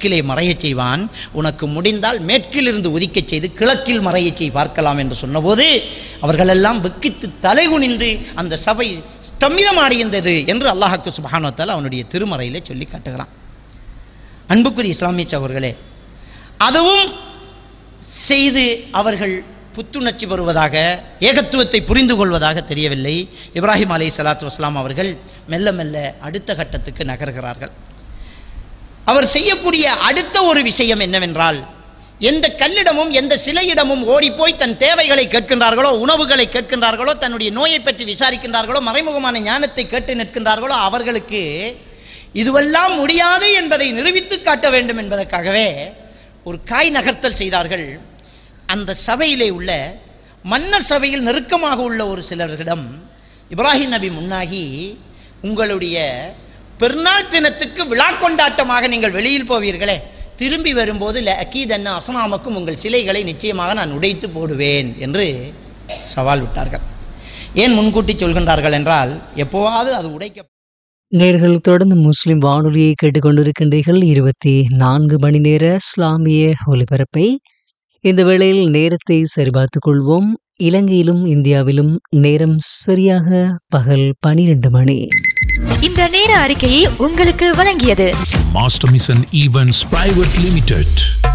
கிழக்கிலே மறையச் செய்வான் உனக்கு முடிந்தால் மேற்கிலிருந்து உதிக்கச் செய்து கிழக்கில் மறையச் செய் பார்க்கலாம் என்று சொன்னபோது அவர்களெல்லாம் வெக்கித்து தலைகுனிந்து அந்த சபை ஸ்தம்பிதமாடியிருந்தது என்று அல்லாஹாக்கு சுபஹானத்தால் அவனுடைய திருமறையிலே சொல்லி காட்டுகிறான் அன்புக்குரிய இஸ்லாமிய சகோர்களே அதுவும் செய்து அவர்கள் புத்துணர்ச்சி பெறுவதாக ஏகத்துவத்தை புரிந்து கொள்வதாக தெரியவில்லை இப்ராஹிம் அலை சலாத்து வஸ்லாம் அவர்கள் மெல்ல மெல்ல அடுத்த கட்டத்துக்கு நகர்கிறார்கள் அவர் செய்யக்கூடிய அடுத்த ஒரு விஷயம் என்னவென்றால் எந்த கல்லிடமும் எந்த சிலையிடமும் ஓடிப்போய் தன் தேவைகளை கேட்கின்றார்களோ உணவுகளை கேட்கின்றார்களோ தன்னுடைய நோயை பற்றி விசாரிக்கின்றார்களோ மறைமுகமான ஞானத்தை கேட்டு நிற்கின்றார்களோ அவர்களுக்கு இதுவெல்லாம் முடியாது என்பதை நிரூபித்து காட்ட வேண்டும் என்பதற்காகவே ஒரு காய் நகர்த்தல் செய்தார்கள் அந்த சபையிலே உள்ள மன்னர் சபையில் நெருக்கமாக உள்ள ஒரு சிலரிடம் இப்ராஹிம் நபி முன்னாகி உங்களுடைய பெருநாள் தினத்துக்கு விழா கொண்டாட்டமாக நீங்கள் வெளியில் போவீர்களே திரும்பி வரும்போது அக்கீதன்ன அசனாமக்கும் உங்கள் சிலைகளை நிச்சயமாக நான் உடைத்து போடுவேன் என்று சவால் விட்டார்கள் ஏன் முன்கூட்டி சொல்கின்றார்கள் என்றால் எப்போவாவது அது உடைக்க நேர்கள் தொடர்ந்து முஸ்லிம் வானொலியை கேட்டுக்கொண்டிருக்கின்றீர்கள் இருபத்தி நான்கு மணி நேர இஸ்லாமிய ஒலிபரப்பை இந்த வேளையில் நேரத்தை சரிபார்த்துக் கொள்வோம் இலங்கையிலும் இந்தியாவிலும் நேரம் சரியாக பகல் பனிரெண்டு மணி இந்த நேர அறிக்கையை உங்களுக்கு வழங்கியது Master Mission Events Private Limited.